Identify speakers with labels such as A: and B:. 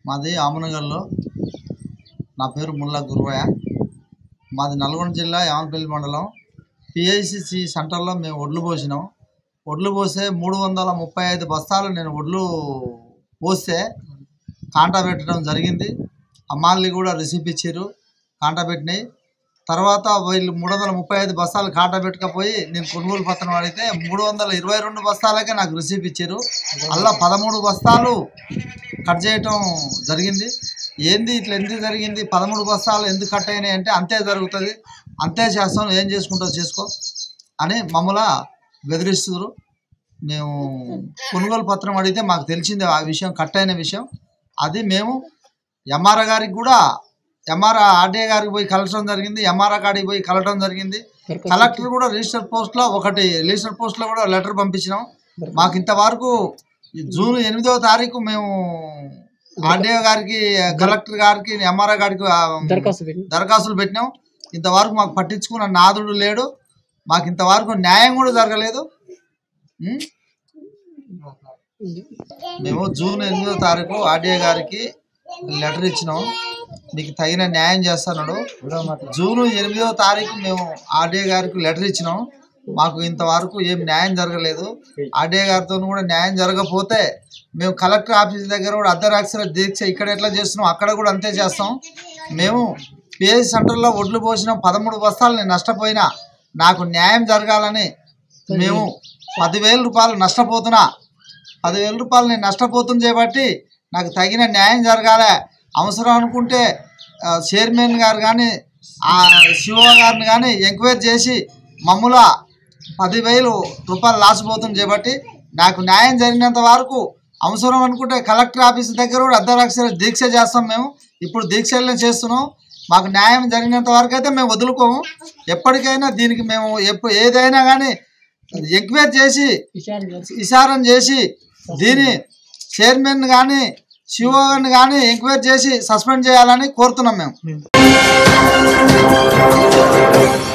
A: మాది ఆమనగర్లో నా పేరు ముల్లా గురువయ్య మాది నల్గొండ జిల్లా యామపల్లి మండలం పిఐసిసి సెంటర్లో మేము ఒడ్లు పోసినాం ఒడ్లు పోస్తే మూడు వందల ముప్పై ఐదు బస్తాలు నేను ఒడ్లు పోస్తే కాంటా పెట్టడం జరిగింది అమ్మాయిలు కూడా రిసీప్ ఇచ్చారు కాంటా పెట్టినాయి తర్వాత వీళ్ళు మూడు వందల ముప్పై ఐదు బస్తాలు కాంటా పెట్టకపోయి నేను కొనుగోలు పత్రం అడిగితే మూడు వందల ఇరవై రెండు బస్తాలకే నాకు రిసీప్ ఇచ్చారు అలా పదమూడు బస్తాలు కట్ చేయటం జరిగింది ఏంది ఇట్లా ఎందుకు జరిగింది పదమూడు బస్తాలు ఎందుకు కట్ అయినాయి అంటే అంతే జరుగుతుంది అంతే చేస్తాం ఏం చేసుకుంటావు చేసుకో అని మమ్మల్ని బెదిరిస్తున్నారు మేము కొనుగోలు పత్రం అడిగితే మాకు తెలిసింది ఆ విషయం కట్ అయిన విషయం అది మేము ఎంఆర్ఆ గారికి కూడా ఎంఆర్ఆ ఆర్డీఏ గారికి పోయి కలవడం జరిగింది ఎంఆర్ఆ కాడికి పోయి కలవడం జరిగింది కలెక్టర్ కూడా రిజిస్టర్ పోస్ట్లో ఒకటి రిజిస్టర్ పోస్ట్లో కూడా లెటర్ పంపించినాం మాకు ఇంతవరకు ఈ జూన్ ఎనిమిదవ తారీఖు మేము ఆర్డీఓ గారికి కలెక్టర్ గారికి ఎంఆర్ఓ గారికి ఆ,
B: దరఖాస్తు పెట్టి
A: దరఖాస్తులు పెట్టినాం ఇంతవరకు మాకు పట్టించుకున్న నాదుడు లేడు మాకు ఇంతవరకు న్యాయం కూడా జరగలేదు ఉం? మేము జూన్ ఎనిమిదో తారీఖు ఆర్డీఓ గారికి లెటర్ ఇచ్చినాం మీకు తగిన న్యాయం చేస్తున్నాడు జూన్ ఎనిమిదో తారీఖు మేము ఆర్డీఓ గారికి లెటర్ ఇచ్చినాం మాకు ఇంతవరకు ఏం న్యాయం జరగలేదు ఆర్డీఓ గారితో కూడా న్యాయం జరగకపోతే మేము కలెక్టర్ ఆఫీస్ దగ్గర కూడా అర్ధరాక్షర దీక్ష ఇక్కడ ఎట్లా చేస్తున్నాం అక్కడ కూడా అంతే చేస్తాం మేము పిఎస్ సెంటర్లో ఒడ్లు పోసిన పదమూడు బస్తాలు నేను నష్టపోయినా నాకు న్యాయం జరగాలని మేము పదివేల రూపాయలు నష్టపోతున్నా పదివేల రూపాయలు నేను నష్టపోతుంది చేయబట్టి నాకు తగిన న్యాయం జరగాలి అవసరం అనుకుంటే ఆ, చైర్మన్ గారు కానీ ఆ శివ గారిని కానీ ఎంక్వైరీ చేసి మమ్ముల పదివేలు రూపాయలు లాస్ పోతుంది చేయబట్టి నాకు న్యాయం జరిగినంత వరకు అవసరం అనుకుంటే కలెక్టర్ ఆఫీస్ దగ్గర కూడా అర్ధరాక్షర దీక్ష చేస్తాం మేము ఇప్పుడు దీక్షలనే చేస్తున్నాం మాకు న్యాయం జరిగినంత వరకు అయితే మేము వదులుకోము ఎప్పటికైనా దీనికి మేము ఎప్పుడు ఏదైనా కానీ ఎంక్వైరీ చేసి
B: విచారణ చేసి
A: విచారణ చేసి దీని చైర్మన్ కానీ సిఓ గారిని కానీ ఎంక్వైరీ చేసి సస్పెండ్ చేయాలని కోరుతున్నాం మేము